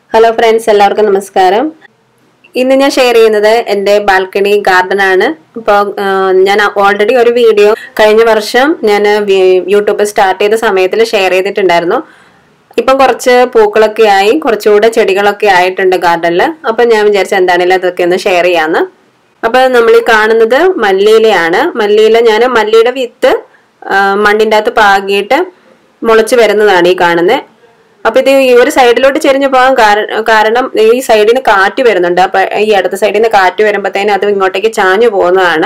hello friends എല്ലാവർക്കും നമസ്കാരം ഇന്ന് ഞാൻ ഷെയർ ചെയ്യുന്നത് എൻ്റെ ബാൽക്കണി ഗാർഡൻ ആണ് ഇപ്പോൾ ഞാൻ ഓൾറെഡി ഒരു വീഡിയോ കഴിഞ്ഞ വർഷം ഞാൻ യൂട്യൂബ് സ്റ്റാർട്ട് ചെയ്ത സമയത്തിൽ ഷെയർ ചെയ്തിട്ടുണ്ടായിരുന്നു ഇപ്പം കുറച്ച് പൂക്കളൊക്കെ ആയി കുറച്ചുകൂടെ ചെടികളൊക്കെ ആയിട്ടുണ്ട് ഗാർഡനിൽ അപ്പം ഞാൻ വിചാരിച്ച എന്താണെങ്കിലും അതൊക്കെ ഒന്ന് ഷെയർ ചെയ്യാമെന്ന് അപ്പം നമ്മൾ ഈ കാണുന്നത് മല്ലിയിലയാണ് മല്ലിയില ഞാൻ മല്ലിയുടെ വിത്ത് ആ, മണ്ണിൻ്റെ അകത്ത് പാകിയിട്ട് മുളച്ച് വരുന്നതാണ് ഈ കാണുന്നത് അപ്പൊ ഇത് ഈ ഒരു സൈഡിലോട്ട് ചെരിഞ്ഞു പോകാൻ കാര- കാരണം ഈ സൈഡിന് കാറ്റ് വരുന്നുണ്ട് അപ്പൊ ഈ അടുത്ത സൈഡിൽ നിന്ന് കാറ്റ് വരുമ്പോഴത്തേനും അത് ഇങ്ങോട്ടേക്ക് ചാഞ്ഞു പോകുന്നതാണ്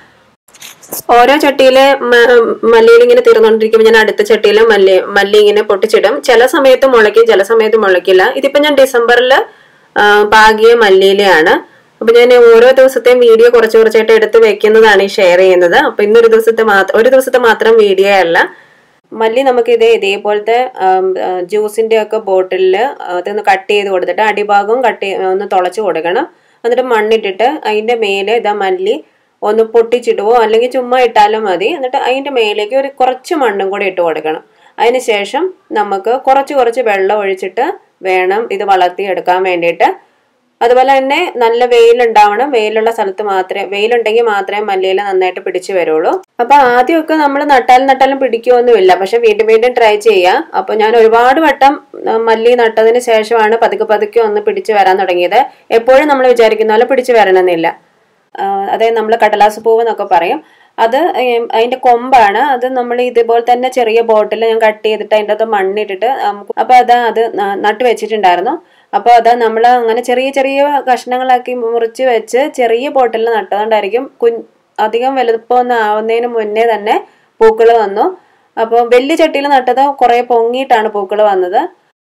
ഓരോ ചട്ടിയില് മല്ലിയിൽ ഇങ്ങനെ തീർന്നുകൊണ്ടിരിക്കുമ്പോൾ ഞാൻ അടുത്ത ചട്ടിയിൽ മല്ലി മല്ലി ഇങ്ങനെ പൊട്ടിച്ചിടും ചില സമയത്ത് മുളയ്ക്കും ചില സമയത്ത് മുളയ്ക്കില്ല ഇതിപ്പോ ഞാൻ ഡിസംബറിൽ പാകിയ മല്ലിയിലയാണ് അപ്പൊ ഞാൻ ഓരോ ദിവസത്തെയും വീഡിയോ കുറച്ച് കുറച്ചായിട്ട് എടുത്ത് വെക്കുന്നതാണ് ഈ ഷെയർ ചെയ്യുന്നത് അപ്പൊ ഇന്നൊരു ദിവസത്തെ മാത്രം ഒരു ദിവസത്തെ മാത്രം വീഡിയോ അല്ല മല്ലി നമുക്ക് ഇതേ ഇതേപോലത്തെ ജ്യൂസിന്റെ ഒക്കെ ബോട്ടിലിൽ അതൊന്ന് കട്ട് ചെയ്ത് കൊടുത്തിട്ട് അടിഭാഗവും കട്ട് ഒന്ന് തുളച്ച് കൊടുക്കണം എന്നിട്ട് മണ്ണിട്ടിട്ട് അതിന്റെ മേലെ ഇതാ മല്ലി ഒന്ന് പൊട്ടിച്ചിടുവോ അല്ലെങ്കിൽ ചുമ്മാ ഇട്ടാലും മതി എന്നിട്ട് അതിന്റെ മേലേക്ക് ഒരു കുറച്ച് മണ്ണും കൂടി ഇട്ട് കൊടുക്കണം അതിന് ശേഷം നമുക്ക് കുറച്ച് കുറച്ച് വെള്ളം ഒഴിച്ചിട്ട് വേണം ഇത് വളർത്തിയെടുക്കാൻ വേണ്ടിയിട്ട് അതുപോലെ തന്നെ നല്ല വെയിലുണ്ടാവണം വെയിലുള്ള സ്ഥലത്ത് മാത്രമേ വെയിലുണ്ടെങ്കിൽ മാത്രമേ മല്ലിയില നന്നായിട്ട് പിടിച്ചു വരുള്ളൂ അപ്പൊ ആദ്യമൊക്കെ നമ്മൾ നട്ടാലും നട്ടാലും പിടിക്കുമൊന്നുമില്ല പക്ഷെ വീണ്ടും വീണ്ടും ട്രൈ ചെയ്യാം അപ്പൊ ഞാൻ ഒരുപാട് വട്ടം ആ, മല്ലി നട്ടതിന് ശേഷമാണ് പതുക്കെ പതുക്കെ ഒന്ന് പിടിച്ചു വരാൻ തുടങ്ങിയത് എപ്പോഴും നമ്മൾ വിചാരിക്കുന്ന പോലെ പിടിച്ചു വരണമെന്നില്ല ആ, അതായത് നമ്മൾ കടലാസ് പൂവ് എന്നൊക്കെ പറയും അത് ഏം, അതിന്റെ കൊമ്പാണ് അത് നമ്മൾ ഇതുപോലെ തന്നെ ചെറിയ ബോട്ടിൽ ഞാൻ കട്ട് ചെയ്തിട്ട് അതിൻ്റെ അകത്ത് മണ്ണിട്ടിട്ട് നമുക്ക് അപ്പൊ അതാ അത് ന- നട്ട് വെച്ചിട്ടുണ്ടായിരുന്നു അപ്പൊ അതാ നമ്മൾ അങ്ങനെ ചെറിയ ചെറിയ കഷ്ണങ്ങളാക്കി മുറിച്ച് വെച്ച് ചെറിയ ബോട്ടിൽ നട്ടതുകൊണ്ടായിരിക്കും കുഞ്ഞ് അധികം വലുപ്പമൊന്നും ആവുന്നതിന് മുന്നേ തന്നെ പൂക്കൾ വന്നു അപ്പോൾ വലിയ ചട്ടിയിൽ നട്ടത് കുറേ പൊങ്ങിയിട്ടാണ് പൂക്കൾ വന്നത്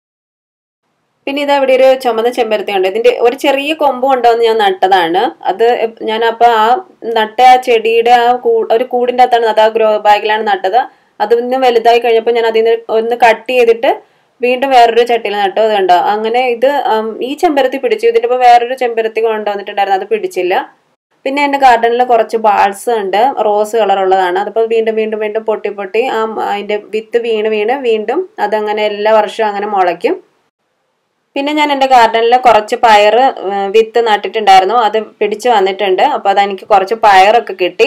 പിന്നെ ഇതാ ഇവിടെ ഒരു ചുമന്ന ചെമ്പരത്തി ഉണ്ട് ഇതിന്റെ ഒരു ചെറിയ കൊമ്പ് കൊണ്ടുവന്ന് ഞാൻ നട്ടതാണ് അത് ഞാൻ അപ്പൊ ആ നട്ട ആ ചെടിയുടെ ആ കൂ- ഒരു കൂടിന്റെ അകത്താണ് അത് ആ ഗ്രോ ബാഗിലാണ് നട്ടത് അത് ഇന്ന് വലുതായി കഴിഞ്ഞപ്പോൾ ഞാൻ അതിൽ നിന്ന് ഒന്ന് കട്ട് ചെയ്തിട്ട് വീണ്ടും വേറൊരു ചട്ടിയിൽ നട്ടു അത് കണ്ടോ അങ്ങനെ ഇത് ഉം, ഈ ചെമ്പരത്തി പിടിച്ചു ഇതിന്റെ ഇപ്പൊ വേറൊരു ചെമ്പരത്തി കൊണ്ടുവന്നിട്ടുണ്ടായിരുന്നു അത് പിടിച്ചില്ല പിന്നെ എന്റെ ഗാർഡനിൽ കുറച്ച് ബാൾസ് ഉണ്ട് റോസ് കളർ ഉള്ളതാണ് അതിപ്പോൾ വീണ്ടും വീണ്ടും വീണ്ടും പൊട്ടി പൊട്ടി ആ അതിന്റെ വിത്ത് വീണ് വീണ് വീണ്ടും അതങ്ങനെ എല്ലാ വർഷവും അങ്ങനെ മുളയ്ക്കും പിന്നെ ഞാൻ എൻ്റെ ഗാർഡനിൽ കുറച്ച് പയർ ഏഹ്, വിത്ത് നട്ടിട്ടുണ്ടായിരുന്നു അത് പിടിച്ചു വന്നിട്ടുണ്ട് അപ്പോൾ അതെനിക്ക് കുറച്ച് പയറൊക്കെ കിട്ടി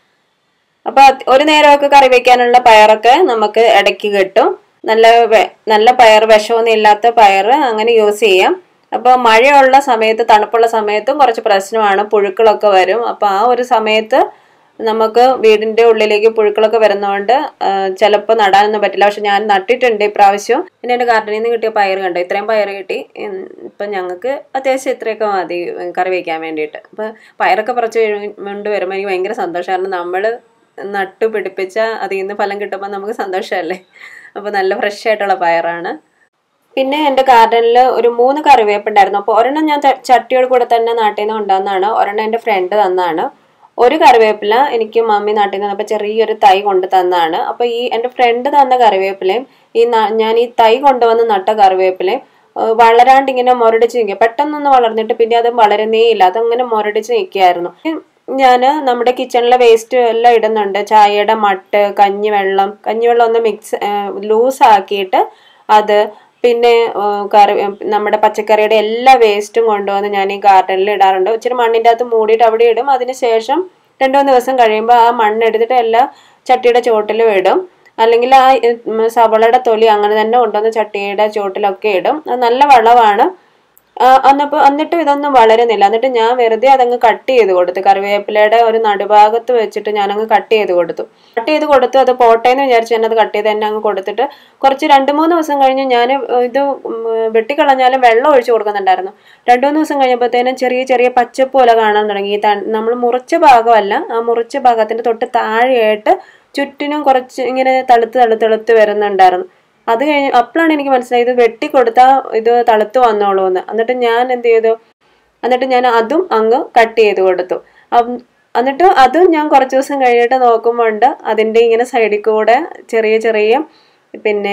അപ്പോൾ അത് ഒരു നേരമൊക്കെ കറി വെക്കാനുള്ള പയറൊക്കെ നമുക്ക് ഇടയ്ക്ക് കിട്ടും നല്ല വെ- നല്ല പയർ വിഷമൊന്നും ഇല്ലാത്ത പയർ അങ്ങനെ യൂസ് ചെയ്യാം അപ്പോൾ മഴയുള്ള സമയത്ത് തണുപ്പുള്ള സമയത്തും കുറച്ച് പ്രശ്നമാണ് പുഴുക്കളൊക്കെ വരും അപ്പോൾ ആ ഒരു സമയത്ത് നമുക്ക് വീടിന്റെ ഉള്ളിലേക്ക് പുഴുക്കളൊക്കെ വരുന്നതുകൊണ്ട് ചിലപ്പോൾ നടാനൊന്നും പറ്റില്ല പക്ഷെ ഞാൻ നട്ടിട്ടുണ്ട് ഇപ്രാവശ്യം പിന്നെ എൻ്റെ ഗാർഡനിൽ നിന്ന് കിട്ടിയ പയർ കണ്ടു ഇത്രയും പയർ കിട്ടി ഉം, ഇപ്പം ഞങ്ങൾക്ക് അത്യാവശ്യം ഇത്രയൊക്കെ മതി ഉം, കറി വയ്ക്കാൻ വേണ്ടിയിട്ട് അപ്പോൾ പയറൊക്കെ പറിച്ച് കൊണ്ട് വരുമ്പോൾ എനിക്ക് ഭയങ്കര സന്തോഷം കാരണം നമ്മൾ നട്ടു പിടിപ്പിച്ച അതിൽ നിന്ന് ഫലം കിട്ടുമ്പോൾ നമുക്ക് സന്തോഷമല്ലേ അപ്പോൾ നല്ല ഫ്രഷ് ആയിട്ടുള്ള പയറാണ് പിന്നെ എൻ്റെ ഗാർഡനിൽ ഒരു മൂന്ന് കറിവേപ്പ് ഉണ്ടായിരുന്നു അപ്പോൾ ഒരെണ്ണം ഞാൻ ത- ചട്ടിയോട് കൂടെ തന്നെ നാട്ടിൽ നിന്ന് കൊണ്ടുവന്നതാണ് ഒരെണ്ണം എൻ്റെ ഫ്രണ്ട് തന്നതാണ് ഒരു കറിവേപ്പില എനിക്ക് മമ്മി നാട്ടിൽ നിന്ന് തന്നപ്പോൾ ചെറിയൊരു തൈ കൊണ്ട് തന്നതാണ് അപ്പോൾ ഈ എൻ്റെ ഫ്രണ്ട് തന്ന കറിവേപ്പിലയും ഈ ന- ഞാൻ ഈ തൈ കൊണ്ടുവന്ന് നട്ട കറിവേപ്പിലയും ഏഹ് വളരാണ്ട് ഇങ്ങനെ മുരടിച്ച് നിൽക്കുക പെട്ടെന്നൊന്ന് വളർന്നിട്ട് പിന്നെ അത് വളരുന്നേ ഇല്ല അതങ്ങനെ മുരടിച്ച് നിൽക്കുകയായിരുന്നു ഞാൻ നമ്മുടെ കിച്ചണിലെ വേസ്റ്റ് എല്ലാം ഇടുന്നുണ്ട് ചായയുടെ മട്ട് കഞ്ഞിവെള്ളം കഞ്ഞിവെള്ളം ഒന്ന് മിക്സ് ലൂസ് ആക്കിയിട്ട് അത് പിന്നെ ഏഹ് കറി നമ്മുടെ പച്ചക്കറിയുടെ എല്ലാ വേസ്റ്റും കൊണ്ടുവന്ന് ഞാൻ ഈ ഗാർഡനിൽ ഇടാറുണ്ട് ഇച്ചിരി മണ്ണിൻ്റെ അകത്ത് മൂടിയിട്ട് അവിടെ ഇടും അതിന് ശേഷം രണ്ടു മൂന്ന് ദിവസം കഴിയുമ്പോൾ ആ മണ്ണ് എടുത്തിട്ട് എല്ലാ ചട്ടിയുടെ ചുവട്ടിലും ഇടും അല്ലെങ്കിൽ ആ ഉം, സവളയുടെ തൊലി അങ്ങനെ തന്നെ കൊണ്ടുവന്ന് ചട്ടിയുടെ ചുവട്ടിലൊക്കെ ഇടും അത് നല്ല വളമാണ് ആ, അന്നപ്പോ എന്നിട്ടും ഇതൊന്നും വളരുന്നില്ല എന്നിട്ട് ഞാൻ വെറുതെ അതങ്ങ് കട്ട് ചെയ്ത് കൊടുത്തു കറിവേപ്പിലയുടെ ഒരു നടുഭാഗത്ത് വെച്ചിട്ട് ഞാനങ്ങ് കട്ട് ചെയ്ത് കൊടുത്തു കട്ട് ചെയ്ത് കൊടുത്തു അത് പോട്ടെ എന്ന് വിചാരിച്ച് ഞാൻ അത് കട്ട് ചെയ്ത് തന്നെ അങ്ങ് കൊടുത്തിട്ട് കുറച്ച് രണ്ട് മൂന്ന് ദിവസം കഴിഞ്ഞ് ഞാൻ ഇത് ഉം, വെട്ടിക്കളഞ്ഞാലും വെള്ളം ഒഴിച്ചു കൊടുക്കുന്നുണ്ടായിരുന്നു രണ്ട് മൂന്ന് ദിവസം കഴിഞ്ഞപ്പോഴത്തേനും ചെറിയ ചെറിയ പച്ചപ്പ് പോലെ കാണാൻ തുടങ്ങി ഈ ത- നമ്മൾ മുറിച്ച ഭാഗമല്ല ആ മുറിച്ച ഭാഗത്തിന്റെ തൊട്ട് താഴെയായിട്ട് ചുറ്റിനും കുറച്ച് ഇങ്ങനെ തളുത്ത് തളുത്ത് തളുത്ത് വരുന്നുണ്ടായിരുന്നു അത് കഴിഞ്ഞ് അപ്പോഴാണ് എനിക്ക് മനസ്സിലായത് ഇത് വെട്ടിക്കൊടുത്താൽ ഇത് തളുത്ത് വന്നോളൂ എന്ന് എന്നിട്ട് ഞാൻ എന്ത് ചെയ്തു എന്നിട്ട് ഞാൻ അതും അങ്ങ് കട്ട് ചെയ്ത് കൊടുത്തു അം- എന്നിട്ട് അതും ഞാൻ കുറച്ച് ദിവസം കഴിഞ്ഞിട്ട് നോക്കുമ്പോണ്ട് അതിൻ്റെ ഇങ്ങനെ സൈഡിൽ കൂടെ ചെറിയ ചെറിയ പിന്നെ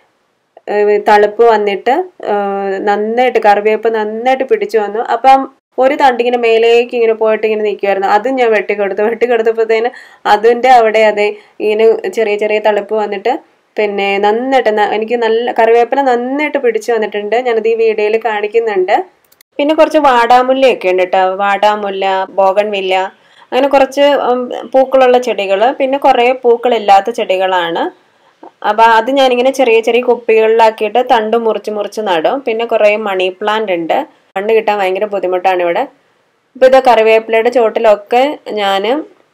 ഏഹ് തളുപ്പ് വന്നിട്ട് ഏഹ് നന്നായിട്ട് കറിവേപ്പ് നന്നായിട്ട് പിടിച്ചു വന്നു അപ്പം ഒരു തണ്ടിങ്ങനെ മേലേക്ക് ഇങ്ങനെ പോയിട്ട് ഇങ്ങനെ നിൽക്കുമായിരുന്നു അതും ഞാൻ വെട്ടിക്കൊടുത്തു വെട്ടിക്കൊടുത്തപ്പോഴത്തേന് അതിൻ്റെ അവിടെ അതെ ഇങ്ങനെ ചെറിയ ചെറിയ തളുപ്പ് വന്നിട്ട് പിന്നെ നന്നായിട്ട് ന- എനിക്ക് നല്ല കറിവേപ്പില നന്നായിട്ട് പിടിച്ചു വന്നിട്ടുണ്ട് ഞാനത് ഈ വീഡിയോയിൽ കാണിക്കുന്നുണ്ട് പിന്നെ കുറച്ച് വാടാമുല്ലയൊക്കെ ഉണ്ട് കേട്ടോ വാടാമുല്ല ബോഗൺവില്ല അങ്ങനെ കുറച്ച് ഉം, പൂക്കളുള്ള ചെടികൾ പിന്നെ കുറേ പൂക്കളില്ലാത്ത ചെടികളാണ് അപ്പോൾ അത് ഞാനിങ്ങനെ ചെറിയ ചെറിയ കുപ്പികളിലാക്കിയിട്ട് തണ്ട് മുറിച്ച് മുറിച്ച് നടും പിന്നെ കുറേ മണി പ്ലാന്റ് ഉണ്ട് മണ്ണ് കിട്ടാൻ ഭയങ്കര ബുദ്ധിമുട്ടാണ് ഇവിടെ ഇപ്പോൾ ഇത് കറിവേപ്പിലയുടെ ചോട്ടിലൊക്കെ ഞാൻ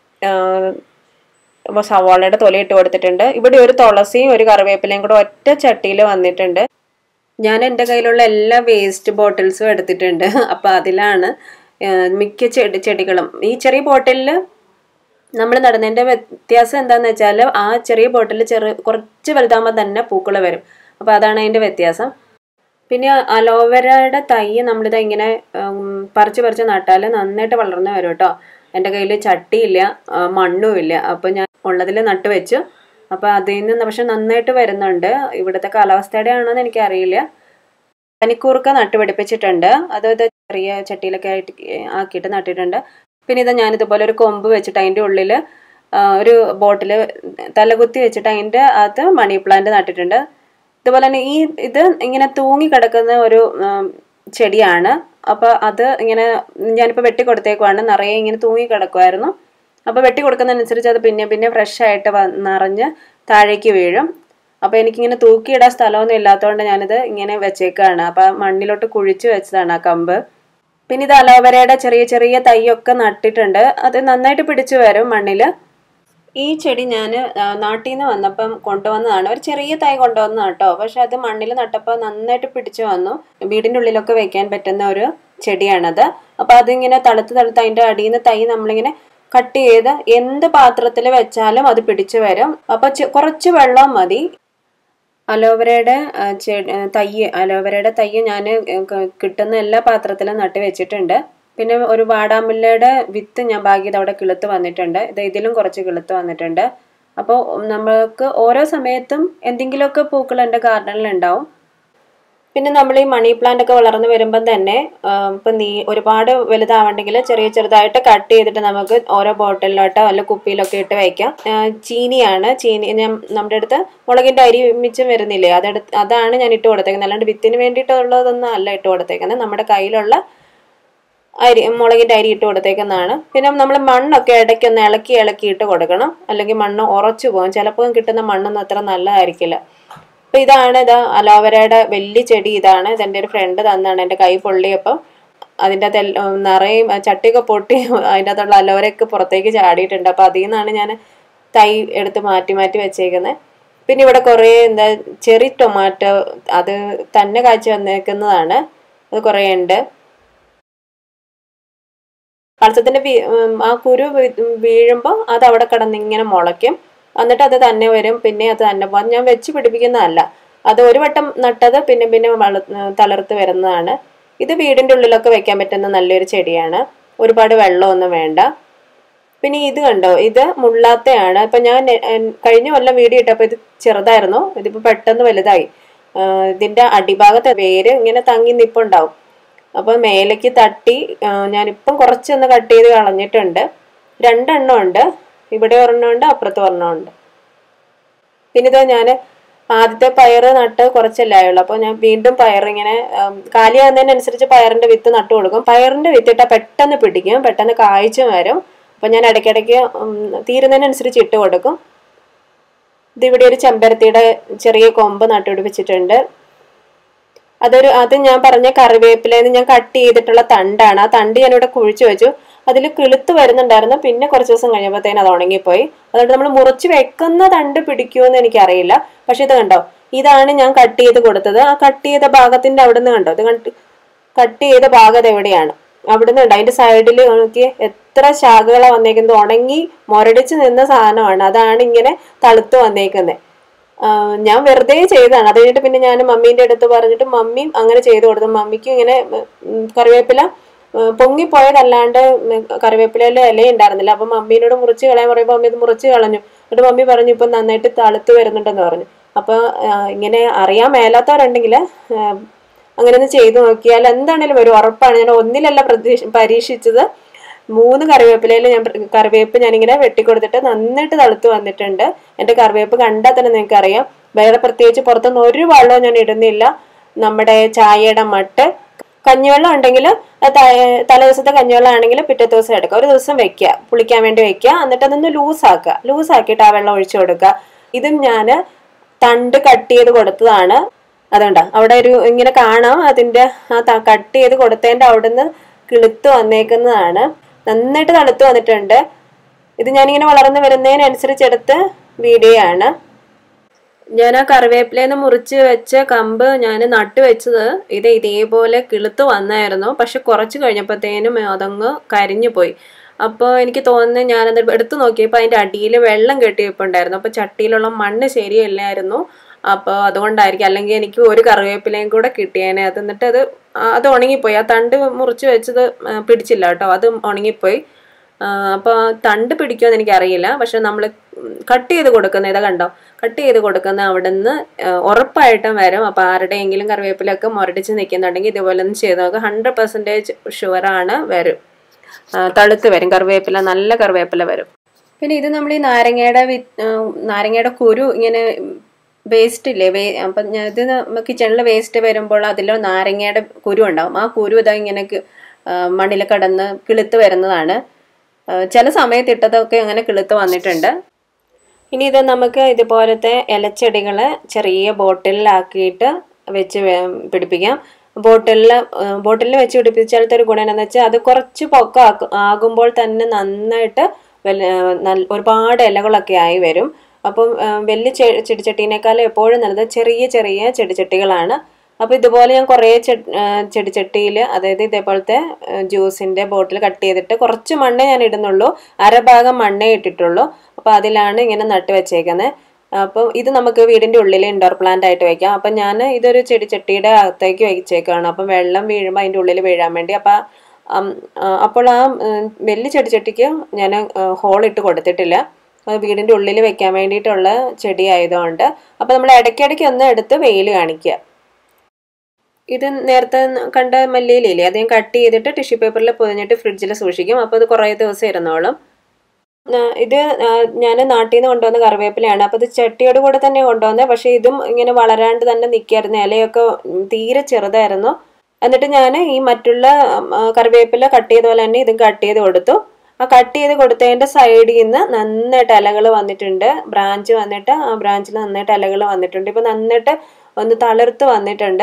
ഇപ്പോൾ സവാളയുടെ തൊലി ഇട്ട് കൊടുത്തിട്ടുണ്ട് ഇവിടെ ഒരു തുളസിയും ഒരു കറിവേപ്പിലയും കൂടെ ഒറ്റ ചട്ടിയിൽ വന്നിട്ടുണ്ട് ഞാൻ എൻ്റെ കയ്യിലുള്ള എല്ലാ വേസ്റ്റ് ബോട്ടിൽസും എടുത്തിട്ടുണ്ട് അപ്പോൾ അതിലാണ് ആ, മിക്ക ചെടി ചെടികളും ഈ ചെറിയ ബോട്ടിലിൽ നമ്മൾ നടുന്നതിൻ്റെ വ്യത്യാസം എന്താണെന്ന് വെച്ചാൽ ആ ചെറിയ ബോട്ടിൽ ചെറു കുറച്ച് വലുതാകുമ്പോൾ തന്നെ പൂക്കൾ വരും അപ്പോൾ അതാണ് അതിൻ്റെ വ്യത്യാസം പിന്നെ അലോവേരയുടെ തൈ നമ്മളിത് ഇങ്ങനെ ഉം, പറിച്ച് പറിച്ച് നട്ടാൽ നന്നായിട്ട് വളർന്നു വരും കേട്ടോ എൻ്റെ കയ്യിൽ ചട്ടിയില്ല ആ, മണ്ണുമില്ല അപ്പോൾ ഞാൻ ഉള്ളതിൽ നട്ട് വെച്ചു അപ്പോൾ അതിൽ നിന്ന് പക്ഷെ നന്നായിട്ട് വരുന്നുണ്ട് ഇവിടുത്തെ കാലാവസ്ഥയുടെ ആണോ എന്ന് എനിക്കറിയില്ല പനിക്കൂർക്ക നട്ടുപിടിപ്പിച്ചിട്ടുണ്ട് അത് ഇത് ചെറിയ ചട്ടിയിലൊക്കെ ആയിട്ട് ആക്കിയിട്ട് നട്ടിട്ടുണ്ട് പിന്നെ ഇത് ഞാനിതുപോലെ ഒരു കൊമ്പ് വെച്ചിട്ട് അതിൻ്റെ ഉള്ളിൽ ഒരു ബോട്ടിൽ തലകുത്തി വെച്ചിട്ട് അതിൻ്റെ അകത്ത് മണി പ്ലാന്റ് നട്ടിട്ടുണ്ട് ഇതുപോലെ തന്നെ ഈ ഇത് ഇങ്ങനെ തൂങ്ങി കിടക്കുന്ന ഒരു ഉം, ചെടിയാണ് അപ്പോൾ അത് ഇങ്ങനെ ഞാനിപ്പോൾ വെട്ടി കൊടുത്തേക്കുവാണ് നിറയെ ഇങ്ങനെ തൂങ്ങി കിടക്കുമായിരുന്നു അപ്പോൾ വെട്ടി കൊടുക്കുന്നതനുസരിച്ച് അത് പിന്നെ പിന്നെ ഫ്രഷ് ആയിട്ട് വ- നിറഞ്ഞ് താഴേക്ക് വീഴും അപ്പോൾ എനിക്കിങ്ങനെ തൂക്കിയിടാൻ സ്ഥലമൊന്നും ഇല്ലാത്തതുകൊണ്ട് ഞാനിത് ഇങ്ങനെ വെച്ചേക്കാണ് അപ്പോൾ മണ്ണിലോട്ട് കുഴിച്ച് വെച്ചതാണ് ആ കമ്പ് പിന്നെ ഇത് അലോവേരയുടെ ചെറിയ ചെറിയ തൈയൊക്കെ നട്ടിട്ടുണ്ട് അത് നന്നായിട്ട് പിടിച്ചു വരും മണ്ണിൽ ഈ ചെടി ഞാൻ നാട്ടിൽ നിന്ന് വന്നപ്പം കൊണ്ടുവന്നതാണ് ഒരു ചെറിയ തൈ കൊണ്ടുവന്നതാണ് കേട്ടോ പക്ഷെ അത് മണ്ണിൽ നട്ടപ്പോൾ നന്നായിട്ട് പിടിച്ചു വന്നു വീടിൻ്റെ ഉള്ളിലൊക്കെ വെക്കാൻ പറ്റുന്ന ഒരു ചെടിയാണത് അപ്പോൾ അതിങ്ങനെ തളുത്ത് തളുത്ത് അതിൻ്റെ അടിയിൽ നിന്ന് തൈ നമ്മളിങ്ങനെ കട്ട് ചെയ്ത് എന്ത് പാത്രത്തിൽ വെച്ചാലും അത് പിടിച്ചു വരും അപ്പോൾ ചെ- കുറച്ച് വെള്ളം മതി അലോവേരയുടെ ആ, ചെടി തൈ അലോവേരയുടെ തൈ ഞാൻ കിട്ടുന്ന എല്ലാ പാത്രത്തിലും നട്ട് വെച്ചിട്ടുണ്ട് പിന്നെ ഒരു വാടാമുല്ലയുടെ വിത്ത് ഞാൻ ബാക്കി അവിടെ കിളുത്ത് വന്നിട്ടുണ്ട് ഇത് ഇതിലും കുറച്ച് കിളുത്ത് വന്നിട്ടുണ്ട് അപ്പോൾ നമ്മൾക്ക് ഓരോ സമയത്തും എന്തെങ്കിലുമൊക്കെ പൂക്കൾ എൻ്റെ ഗാർഡനിൽ ഉണ്ടാവും പിന്നെ നമ്മൾ ഈ മണി പ്ലാന്റ് ഒക്കെ വളർന്നു വരുമ്പം തന്നെ ആ, ഇപ്പം നീ ഒരുപാട് വലുതാവണ്ടെങ്കിൽ ചെറിയ ചെറുതായിട്ട് കട്ട് ചെയ്തിട്ട് നമുക്ക് ഓരോ ബോട്ടിലോട്ടോ അല്ല കുപ്പിയിലൊക്കെ ഇട്ട് വയ്ക്കാം ആ, ചീനിയാണ് ചീനി ഞാൻ നമ്മുടെ അടുത്ത് മുളകിൻ്റെ അരി മിച്ചം വരുന്നില്ലേ അതെടുത്ത് അതാണ് ഞാൻ ഇട്ട് കൊടുത്തേക്കുന്നത് അല്ലാണ്ട് വിത്തിന് വേണ്ടിയിട്ടുള്ളതൊന്നും അല്ല ഇട്ട് കൊടുത്തേക്കുന്നത് നമ്മുടെ കയ്യിലുള്ള അരി മുളകിൻ്റെ അരി ഇട്ട് കൊടുത്തേക്കുന്നതാണ് പിന്നെ നമ്മൾ മണ്ണൊക്കെ ഇടയ്ക്ക് ഒന്ന് ഇളക്കി ഇളക്കി ഇട്ട് കൊടുക്കണം അല്ലെങ്കിൽ മണ്ണ് ഉറച്ചു പോകും ചിലപ്പോൾ കിട്ടുന്ന മണ്ണൊന്നും അത്ര നല്ലതായിരിക്കില്ല അപ്പോൾ ഇതാണ് ഇത് അലോവേരയുടെ വലിയ ചെടി ഇതാണ് ഇതെൻ്റെ ഒരു ഫ്രണ്ട് തന്നാണ് എൻ്റെ കൈ പൊള്ളിയപ്പോൾ അതിൻ്റെ അകത്ത് എല്ലാം നിറയും ചട്ടിയൊക്കെ പൊട്ടി അതിൻ്റെ അകത്തുള്ള അലോവേരയൊക്കെ പുറത്തേക്ക് ചാടിയിട്ടുണ്ട് അപ്പോൾ അതിൽ നിന്നാണ് ഞാൻ തൈ എടുത്ത് മാറ്റി മാറ്റി വെച്ചേക്കുന്നത് പിന്നെ ഇവിടെ കുറേ എന്താ ചെറി ടൊമാറ്റോ അത് തന്നെ കാഴ്ച വന്നേക്കുന്നതാണ് അത് കുറേ ഉണ്ട് കളസത്തിന്റെ വീ- ഉം, ആ കുരു വീഴുമ്പോൾ അത് അവിടെ കിടന്ന് ഇങ്ങനെ മുളയ്ക്കും എന്നിട്ട് അത് തന്നെ വരും പിന്നെ അത് തന്നെ പോകും അത് ഞാൻ വെച്ച് പിടിപ്പിക്കുന്നതല്ല അത് ഒരു വട്ടം നട്ടത് പിന്നെ പിന്നെ വള തളർത്ത് വരുന്നതാണ് ഇത് വീടിൻ്റെ ഉള്ളിലൊക്കെ വെക്കാൻ പറ്റുന്ന നല്ലൊരു ചെടിയാണ് ഒരുപാട് വെള്ളമൊന്നും വേണ്ട പിന്നെ ഇത് കണ്ടോ ഇത് മുള്ളാത്തയാണ് ഇപ്പം ഞാൻ എ- എൻ- കഴിഞ്ഞ കൊല്ലം വീഡിയോ ഇട്ടപ്പോൾ ഇത് ചെറുതായിരുന്നു ഇതിപ്പോൾ പെട്ടെന്ന് വലുതായി ആ, ഇതിൻ്റെ അടിഭാഗത്ത് വേര് ഇങ്ങനെ തങ്ങി നിപ്പുണ്ടാവും അപ്പോൾ മേലേക്ക് തട്ടി ആ, ഞാനിപ്പം കുറച്ചൊന്ന് കട്ട് ചെയ്ത് കളഞ്ഞിട്ടുണ്ട് രണ്ടെണ്ണം ഉണ്ട് ഇവിടെ ഒരെണ്ണമുണ്ട് അപ്പുറത്ത് ഒരെണ്ണമുണ്ട് പിന്നെ ഇത് ഞാൻ ആദ്യത്തെ പയറ് നട്ട് കുറച്ചല്ലേ ആയുള്ളൂ അപ്പോൾ ഞാൻ വീണ്ടും പയർ ഇങ്ങനെ ഉം, കാലിയാകുന്നതിനനുസരിച്ച് പയറിന്റെ വിത്ത് നട്ടു കൊടുക്കും പയറിന്റെ വിത്ത് ഇട്ടാൽ പെട്ടെന്ന് പിടിക്കും പെട്ടെന്ന് കായ്ച്ചു വരും അപ്പോൾ ഞാൻ ഇടയ്ക്കിടയ്ക്ക് ഉം, തീരുന്നതിനനുസരിച്ച് ഇട്ട് കൊടുക്കും ഇതിവിടെ ഒരു ചെമ്പരത്തിയുടെ ചെറിയ കൊമ്പ് നട്ടുപിടിപ്പിച്ചിട്ടുണ്ട് അതൊരു അത് ഞാൻ പറഞ്ഞ കറിവേപ്പിലേന്ന് ഞാൻ കട്ട് ചെയ്തിട്ടുള്ള തണ്ടാണ് ആ തണ്ട് ഞാനിവിടെ കുഴിച്ചു വെച്ചു അതിൽ കിളുത്ത് വരുന്നുണ്ടായിരുന്നു പിന്നെ കുറച്ച് ദിവസം കഴിഞ്ഞപ്പോഴത്തേനും അത് ഉണങ്ങിപ്പോയി അതുകൊണ്ട് നമ്മൾ മുറിച്ച് വെക്കുന്ന തണ്ട് പിടിക്കുമെന്ന് എനിക്കറിയില്ല പക്ഷെ ഇത് കണ്ടോ ഇതാണ് ഞാൻ കട്ട് ചെയ്ത് കൊടുത്തത് ആ കട്ട് ചെയ്ത ഭാഗത്തിന്റെ അവിടെ നിന്ന് കണ്ടോ ഇത് കണ്ട് കട്ട് ചെയ്ത ഭാഗം ഇത് എവിടെയാണ് അവിടുന്ന് ഉണ്ട് അതിന്റെ സൈഡിൽ നോക്കി എത്ര ശാഖകളാണ് വന്നേക്കുന്നത് ഉണങ്ങി മുരടിച്ച് നിന്ന സാധനമാണ് അതാണ് ഇങ്ങനെ തളുത്ത് വന്നേക്കുന്നത് ആഹ് ഞാൻ വെറുതെ ചെയ്തതാണ് അത് കഴിഞ്ഞിട്ട് പിന്നെ ഞാൻ മമ്മീന്റെ അടുത്ത് പറഞ്ഞിട്ട് മമ്മിയും അങ്ങനെ ചെയ്തു കൊടുത്തു മമ്മിക്കും ഇങ്ങനെ ഉം, കറിവേപ്പില ഉം, പൊങ്ങിപ്പോയതല്ലാണ്ട് ഉം, കറിവേപ്പിലയിൽ ഇല ഉണ്ടായിരുന്നില്ല അപ്പൊ മമ്മീനോട് മുറിച്ച് കളയാൻ പറയുമ്പോൾ മമ്മി ഇത് മുറിച്ച് കളഞ്ഞു എന്നിട്ട് മമ്മി പറഞ്ഞു ഇപ്പൊ നന്നായിട്ട് തളുത്ത് വരുന്നുണ്ടെന്ന് പറഞ്ഞു അപ്പൊ ആഹ്, ഇങ്ങനെ അറിയാൻ മേലാത്തവരുണ്ടെങ്കിൽ അങ്ങനെ ഒന്ന് ചെയ്തു നോക്കിയാൽ എന്താണേലും ഒരു ഉറപ്പാണ് ഞാൻ ഒന്നിലല്ല പ്രതീക്ഷ പരീക്ഷിച്ചത് മൂന്ന് കറിവേപ്പിലയിൽ ഞാൻ കറിവേപ്പ് ഞാനിങ്ങനെ വെട്ടിക്കൊടുത്തിട്ട് നന്നായിട്ട് തളുത്ത് വന്നിട്ടുണ്ട് എൻ്റെ കറിവേപ്പ് കണ്ടാൽ തന്നെ നിങ്ങൾക്ക് അറിയാം വേറെ പ്രത്യേകിച്ച് പുറത്തുനിന്ന് ഒരു വെള്ളവും ഞാൻ ഇടുന്നില്ല നമ്മുടെ ചായയുടെ മട്ട് കഞ്ഞിവെള്ളം ഉണ്ടെങ്കിൽ തലേ ദിവസത്തെ കഞ്ഞിവെള്ളം ആണെങ്കിൽ പിറ്റേ ദിവസം എടുക്കുക ഒരു ദിവസം വെക്കുക പുളിക്കാൻ വേണ്ടി വെക്കുക എന്നിട്ട് അതൊന്ന് ലൂസാക്കുക ലൂസാക്കിയിട്ട് ആ വെള്ളം ഒഴിച്ചു കൊടുക്കുക ഇതും ഞാൻ തണ്ട് കട്ട് ചെയ്ത് കൊടുത്തതാണ് അതുകൊണ്ടാ അവിടെ ഒരു ഇങ്ങനെ കാണാം അതിന്റെ ആ കട്ട് ചെയ്ത് കൊടുത്തതിന്റെ അവിടുന്ന് കിളുത്ത് വന്നേക്കുന്നതാണ് നന്നായിട്ട് തളുത്ത് വന്നിട്ടുണ്ട് ഇത് ഞാനിങ്ങനെ വളർന്നു വരുന്നതിനനുസരിച്ച് എടുത്ത് വീഡിയോ ആണ് ഞാൻ ആ കറിവേപ്പിലേന്ന് മുറിച്ച് വെച്ച കമ്പ് ഞാൻ നട്ടു വെച്ചത് ഇത് ഇതേപോലെ കിളുത്ത് വന്നായിരുന്നു പക്ഷെ കുറച്ച് കഴിഞ്ഞപ്പോഴത്തേനും അതങ്ങ് കരിഞ്ഞു പോയി അപ്പോൾ എനിക്ക് തോന്നുന്നു ഞാനത് എടുത്തു നോക്കിയപ്പോൾ അതിൻ്റെ അടിയിൽ വെള്ളം കെട്ടിയപ്പോണ്ടായിരുന്നു അപ്പോൾ ചട്ടിയിലുള്ള മണ്ണ് ശരിയല്ലായിരുന്നു അപ്പോൾ അതുകൊണ്ടായിരിക്കും അല്ലെങ്കിൽ എനിക്ക് ഒരു കറിവേപ്പിലയും കൂടെ കിട്ടിയേനെ അത് എന്നിട്ട് അത് അത് ഉണങ്ങിപ്പോയി ആ തണ്ട് മുറിച്ച് വെച്ചത് പിടിച്ചില്ല കേട്ടോ അത് ഉണങ്ങിപ്പോയി അപ്പോൾ തണ്ട് പിടിക്കുമെന്ന് എനിക്കറിയില്ല പക്ഷെ നമ്മൾ കട്ട് ചെയ്ത് കൊടുക്കുന്ന ഇതാ കണ്ടോ കട്ട് ചെയ്ത് കൊടുക്കുന്ന അവിടെ നിന്ന് ഉറപ്പായിട്ടും വരും അപ്പോൾ ആരുടെയെങ്കിലും കറിവേപ്പിലൊക്കെ മുരടിച്ച് നിൽക്കുന്നുണ്ടെങ്കിൽ ഇതുപോലെ ഒന്ന് ചെയ്ത് നോക്കുക ഹൺഡ്രഡ് പെർസെൻറ്റേജ് ഷുവറാണ് വരും തളുത്ത് വരും കറിവേപ്പില നല്ല കറിവേപ്പില വരും പിന്നെ ഇത് നമ്മൾ ഈ നാരങ്ങയുടെ വി നാരങ്ങയുടെ കുരു ഇങ്ങനെ വേസ്റ്റ് ഇല്ലേ വേ അപ്പം ഇത് കിച്ചണിൽ വേസ്റ്റ് വരുമ്പോൾ അതിൽ നാരങ്ങയുടെ കുരു ഉണ്ടാവും ആ കുരു ഇതാ ഇങ്ങനെ മണ്ണിൽ കടന്ന് കിളുത്ത് വരുന്നതാണ് ചില സമയത്ത് ഇട്ടതൊക്കെ അങ്ങനെ കിളുത്ത് വന്നിട്ടുണ്ട് ഇനി ഇത് നമുക്ക് ഇതുപോലത്തെ ഇലച്ചെടികൾ ചെറിയ ബോട്ടിലാക്കിയിട്ട് വെച്ച് പിടിപ്പിക്കാം ബോട്ടിലിൽ ബോട്ടിലിൽ വെച്ച് പിടിപ്പിച്ചാലത്തെ ഒരു ഗുണം എന്താണെന്ന് വെച്ചാൽ അത് കുറച്ച് പൊക്കം ആകുമ്പോൾ തന്നെ നന്നായിട്ട് ഒരുപാട് ഇലകളൊക്കെ ആയി വരും അപ്പം വലിയ ചെടിച്ചട്ടീനേക്കാളും എപ്പോഴും നല്ലത് ചെറിയ ചെറിയ ചെടിച്ചട്ടികളാണ് അപ്പോൾ ഇതുപോലെ ഞാൻ കുറേ ചെടിച്ചട്ടിയിൽ അതായത് ഇതേപോലത്തെ ജ്യൂസിൻ്റെ ബോട്ടിൽ കട്ട് ചെയ്തിട്ട് കുറച്ച് മണ്ണേ ഞാൻ ഇടുന്നുള്ളൂ അരഭാഗം മണ്ണേ ഇട്ടിട്ടുള്ളൂ അപ്പോൾ അതിലാണ് ഇങ്ങനെ നട്ട് വെച്ചേക്കുന്നത് അപ്പം ഇത് നമുക്ക് വീടിൻ്റെ ഉള്ളിൽ ഇൻഡോർ പ്ലാന്റ് ആയിട്ട് വെക്കാം അപ്പം ഞാൻ ഇതൊരു ചെടിച്ചട്ടിയുടെ അകത്തേക്ക് വെച്ചേക്കാണ് അപ്പം വെള്ളം വീഴുമ്പോൾ അതിൻ്റെ ഉള്ളിൽ വീഴാൻ വേണ്ടി അപ്പം അപ്പോൾ ആ വലിയ ചെടിച്ചട്ടിക്ക് ഞാൻ ഹോൾ ഇട്ട് കൊടുത്തിട്ടില്ല വീടിൻ്റെ ഉള്ളിൽ വെക്കാൻ വേണ്ടിയിട്ടുള്ള ചെടി ആയതുകൊണ്ട് അപ്പോൾ നമ്മൾ ഇടയ്ക്കിടയ്ക്ക് ഒന്ന് എടുത്ത് വെയിൽ കാണിക്കുക ഇത് നേരത്തെ കണ്ട മല്ലിയിലില്ലേ അത് ഞാൻ കട്ട് ചെയ്തിട്ട് ടിഷ്യൂ പേപ്പറിൽ പൊതിഞ്ഞിട്ട് ഫ്രിഡ്ജിൽ സൂക്ഷിക്കും അപ്പോൾ അത് കുറേ ദിവസം ഇരുന്നോളും ഇത് ഞാൻ നാട്ടിൽ നിന്ന് കൊണ്ടുവന്ന കറിവേപ്പിലയാണ് അപ്പോൾ ഇത് ചട്ടിയോട് കൂടെ തന്നെ കൊണ്ടുവന്നത് പക്ഷേ ഇതും ഇങ്ങനെ വളരാണ്ട് തന്നെ നിൽക്കായിരുന്നു ഇലയൊക്കെ തീരെ ചെറുതായിരുന്നു എന്നിട്ട് ഞാൻ ഈ മറ്റുള്ള കറിവേപ്പില കട്ട് ചെയ്ത പോലെ തന്നെ ഇതും കട്ട് ചെയ്ത് കൊടുത്തു ആ കട്ട് ചെയ്ത് കൊടുത്തതിൻ്റെ സൈഡിൽ നിന്ന് നന്നായിട്ട് ഇലകൾ വന്നിട്ടുണ്ട് ബ്രാഞ്ച് വന്നിട്ട് ആ ബ്രാഞ്ചിൽ നന്നായിട്ട് ഇലകൾ വന്നിട്ടുണ്ട് ഇപ്പം നന്നായിട്ട് ഒന്ന് തളിർത്ത് വന്നിട്ടുണ്ട്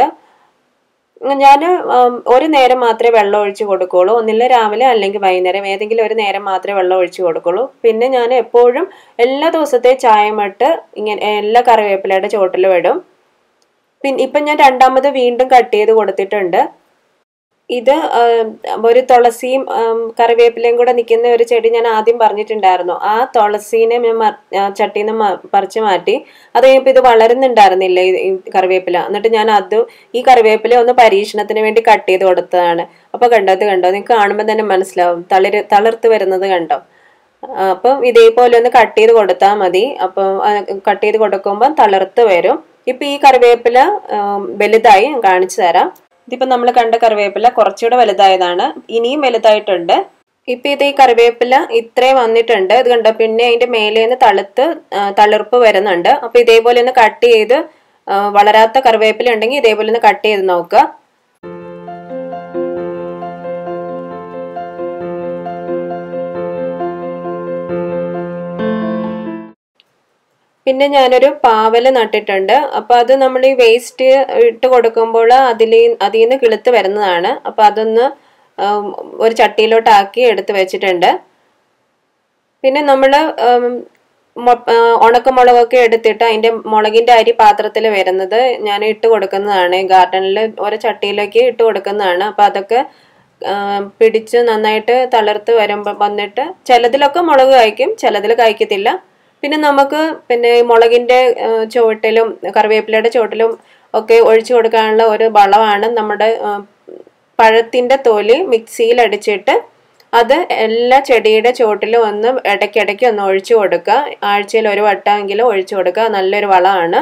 ഞാൻ ഒരു നേരം മാത്രമേ വെള്ളം ഒഴിച്ച് കൊടുക്കുള്ളൂ ഒന്നില്ല രാവിലെ അല്ലെങ്കിൽ വൈകുന്നേരം ഏതെങ്കിലും ഒരു നേരം മാത്രമേ വെള്ളം ഒഴിച്ച് കൊടുക്കുള്ളൂ പിന്നെ ഞാൻ എപ്പോഴും എല്ലാ ദിവസത്തെ ചായമട്ട് ഇങ്ങനെ എല്ലാ കറിവേപ്പിലയുടെ ചുവട്ടിലും ഇടും പിന്നെ ഇപ്പം ഞാൻ രണ്ടാമത് വീണ്ടും കട്ട് ചെയ്ത് കൊടുത്തിട്ടുണ്ട് ഇത് ഒരു തുളസിയും കറിവേപ്പിലയും കൂടെ നിൽക്കുന്ന ഒരു ചെടി ഞാൻ ആദ്യം പറഞ്ഞിട്ടുണ്ടായിരുന്നു ആ തുളസീനെ ഞാൻ ചട്ടിയിൽ നിന്ന് പറിച്ചു മാറ്റി അത് കഴിഞ്ഞപ്പോൾ ഇത് വളരുന്നുണ്ടായിരുന്നില്ല ഈ കറിവേപ്പില എന്നിട്ട് ഞാൻ അത് ഈ കറിവേപ്പില ഒന്ന് പരീക്ഷണത്തിന് വേണ്ടി കട്ട് ചെയ്ത് കൊടുത്തതാണ് അപ്പോൾ കണ്ടോ ഇത് കണ്ടോ നിങ്ങൾക്ക് കാണുമ്പോൾ തന്നെ മനസ്സിലാവും തളിര് തളിർത്ത് വരുന്നത് കണ്ടോ അപ്പം ഇതേപോലെ ഒന്ന് കട്ട് ചെയ്ത് കൊടുത്താൽ മതി അപ്പം കട്ട് ചെയ്ത് കൊടുക്കുമ്പോൾ തളിർത്ത് വരും ഇപ്പം ഈ കറിവേപ്പില വലുതായി ഞാൻ കാണിച്ചു തരാം ഇതിപ്പോൾ നമ്മൾ കണ്ട കറിവേപ്പില കുറച്ചുകൂടെ വലുതായതാണ് ഇനിയും വലുതായിട്ടുണ്ട് ഇപ്പം ഇത് ഈ കറിവേപ്പില ഇത്രയും വന്നിട്ടുണ്ട് ഇത് കണ്ടോ പിന്നെ അതിൻ്റെ മേലെ നിന്ന് തളുത്ത് തളിർപ്പ് വരുന്നുണ്ട് അപ്പോൾ ഇതേപോലെ ഒന്ന് കട്ട് ചെയ്ത് വളരാത്ത കറിവേപ്പില ഉണ്ടെങ്കിൽ ഇതേപോലെ ഒന്ന് കട്ട് ചെയ്ത് നോക്കുക പിന്നെ ഞാനൊരു പാവല് നട്ടിട്ടുണ്ട് അപ്പോൾ അത് നമ്മൾ ഈ വേസ്റ്റ് ഇട്ട് കൊടുക്കുമ്പോൾ അതിൽ അതിൽ നിന്ന് കിളുത്ത് വരുന്നതാണ് അപ്പോൾ അതൊന്ന് ഒരു ചട്ടിയിലോട്ടാക്കി എടുത്ത് വെച്ചിട്ടുണ്ട് പിന്നെ നമ്മൾ ഉണക്കമുളകൊക്കെ എടുത്തിട്ട് അതിൻ്റെ മുളകിൻ്റെ അരി പാത്രത്തിൽ വരുന്നത് ഞാൻ ഇട്ട് കൊടുക്കുന്നതാണ് ഗാർഡനിൽ ഓരോ ചട്ടിയിലേക്ക് ഇട്ട് കൊടുക്കുന്നതാണ് അപ്പോൾ അതൊക്കെ പിടിച്ച് നന്നായിട്ട് തളർത്ത് വരുമ്പോൾ വന്നിട്ട് ചിലതിലൊക്കെ മുളക് കായ്ക്കും ചിലതിൽ കായ്ക്കത്തില്ല പിന്നെ നമുക്ക് പിന്നെ മുളകിൻ്റെ ചുവട്ടിലും കറിവേപ്പിലയുടെ ചുവട്ടിലും ഒക്കെ ഒഴിച്ചു കൊടുക്കാനുള്ള ഒരു വളമാണ് നമ്മുടെ പഴത്തിൻ്റെ തൊലി മിക്സിയിൽ അടിച്ചിട്ട് അത് എല്ലാ ചെടിയുടെ ചുവട്ടിലും ഒന്ന് ഇടയ്ക്കിടയ്ക്ക് ഒന്ന് ഒഴിച്ചു കൊടുക്കുക ആഴ്ചയിൽ ഒരു വട്ടമെങ്കിലും ഒഴിച്ചു കൊടുക്കുക നല്ലൊരു വളമാണ്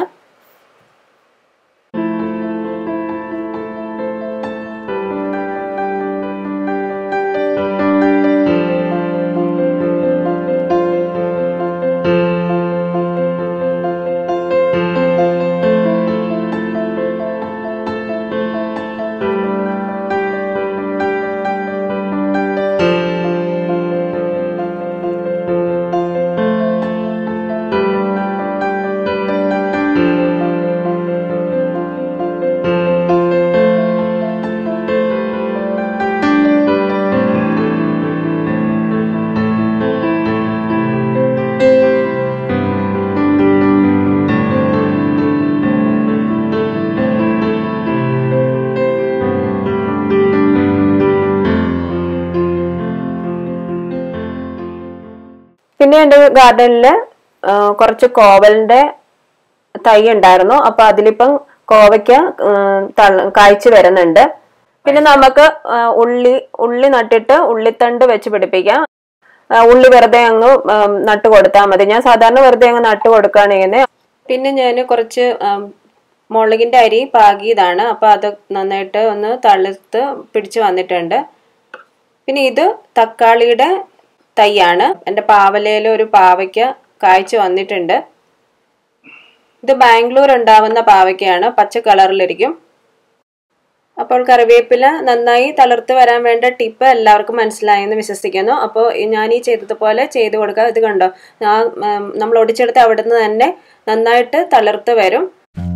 എൻ്റെ ഗാർഡനിൽ കുറച്ച് കോവലിന്റെ തൈ ഉണ്ടായിരുന്നു അപ്പൊ അതിലിപ്പം കോവയ്ക്ക ഉം, തള- കായ്ച്ചു വരുന്നുണ്ട് പിന്നെ നമുക്ക് ആ, ഉള്ളി ഉള്ളി നട്ടിട്ട് ഉള്ളിത്തണ്ട് വെച്ച് പിടിപ്പിക്കാം ആ, ഉള്ളി വെറുതെ അങ്ങ് ഉം, നട്ട് കൊടുത്താൽ മതി ഞാൻ സാധാരണ വെറുതെ അങ്ങ് നട്ട് കൊടുക്കുകയാണ് ചെയ്യുന്നത് പിന്നെ ഞാൻ കുറച്ച് ഉം, മുളകിന്റെ അരി പാകിയതാണ് അപ്പൊ അത് നന്നായിട്ട് ഒന്ന് തളുത്ത് പിടിച്ച് വന്നിട്ടുണ്ട് പിന്നെ ഇത് തക്കാളിയുടെ തൈയാണ് എൻ്റെ പാവലയിൽ ഒരു പാവയ്ക്ക കായ്ച്ചു വന്നിട്ടുണ്ട് ഇത് ബാംഗ്ലൂർ ഉണ്ടാവുന്ന പാവയ്ക്കയാണ് പച്ച കളറിലിരിക്കും അപ്പോൾ കറിവേപ്പില നന്നായി തളർത്ത് വരാൻ വേണ്ട ടിപ്പ് എല്ലാവർക്കും മനസ്സിലായെന്ന് വിശ്വസിക്കുന്നു അപ്പോൾ ഞാൻ ഈ ചെയ്തതുപോലെ ചെയ്തു കൊടുക്കുക ഇത് കണ്ടോ ആ ഉം, നമ്മൾ ഒടിച്ചെടുത്ത് അവിടുന്ന് തന്നെ നന്നായിട്ട് തളർത്ത് വരും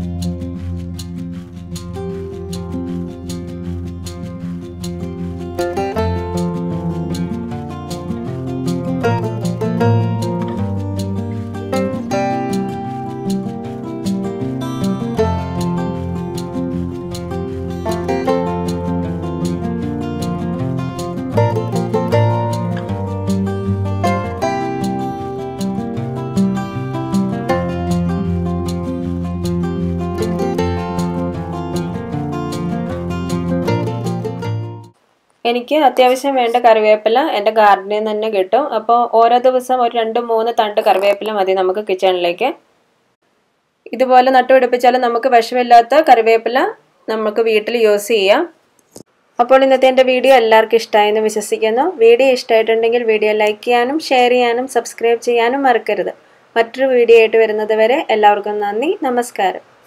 എനിക്ക് അത്യാവശ്യം വേണ്ട കറിവേപ്പില എൻ്റെ ഗാർഡനിൽ നിന്ന് തന്നെ കിട്ടും അപ്പോൾ ഓരോ ദിവസം ഒരു രണ്ട് മൂന്ന് തണ്ട് കറിവേപ്പില മതി നമുക്ക് കിച്ചണിലേക്ക് ഇതുപോലെ നട്ടുപിടിപ്പിച്ചാൽ നമുക്ക് വിഷമില്ലാത്ത കറിവേപ്പില നമുക്ക് വീട്ടിൽ യൂസ് ചെയ്യാം അപ്പോൾ ഇന്നത്തെ എൻ്റെ വീഡിയോ എല്ലാവർക്കും ഇഷ്ടമായെന്ന് വിശ്വസിക്കുന്നു വീഡിയോ ഇഷ്ടമായിട്ടുണ്ടെങ്കിൽ വീഡിയോ ലൈക്ക് ചെയ്യാനും ഷെയർ ചെയ്യാനും സബ്സ്ക്രൈബ് ചെയ്യാനും മറക്കരുത് മറ്റൊരു വീഡിയോ ആയിട്ട് വരുന്നത് വരെ എല്ലാവർക്കും നന്ദി നമസ്കാരം